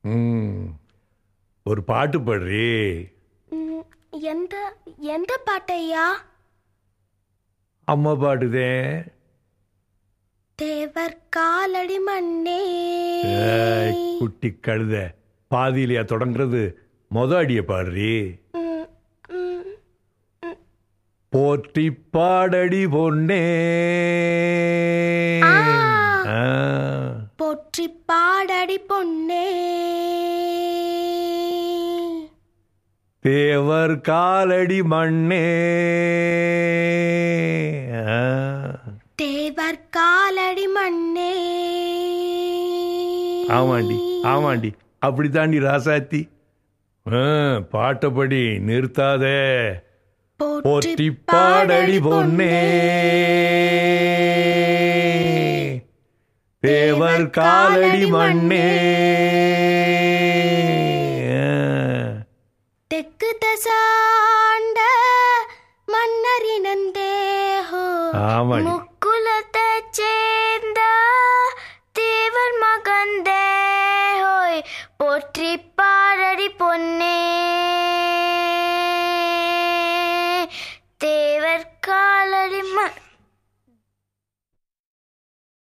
ம் ஒரு பாட்டு பாடுறி ம், எந்த எந்த பாட்டையா அம்மா பாடுதே தேவர் காலடி மண்ணே ஏய், குட்டி கழுத பாதியிலையா தொடங்குறது மொத அடிய பாடுறி ம், ம், போற்றி பாடடி பொன்னே ஆ. ஆ. போற்றி பாடடி பொன்னே தேவர் காலடி மண்ணே ஆ. தேவர் காலடி மண்ணே ஆமாண்டி ஆமாண்டி அப்படித்தாண்டி ராசாத்தி ஆ, பாட்டப்படி நிறுத்தாதே போற்றி பாடடி பொன்னே தேவர் காலடி மண்ணே தெற்கு தசாண்ட மன்னரினந்தேஹோ ஆமாடி முக்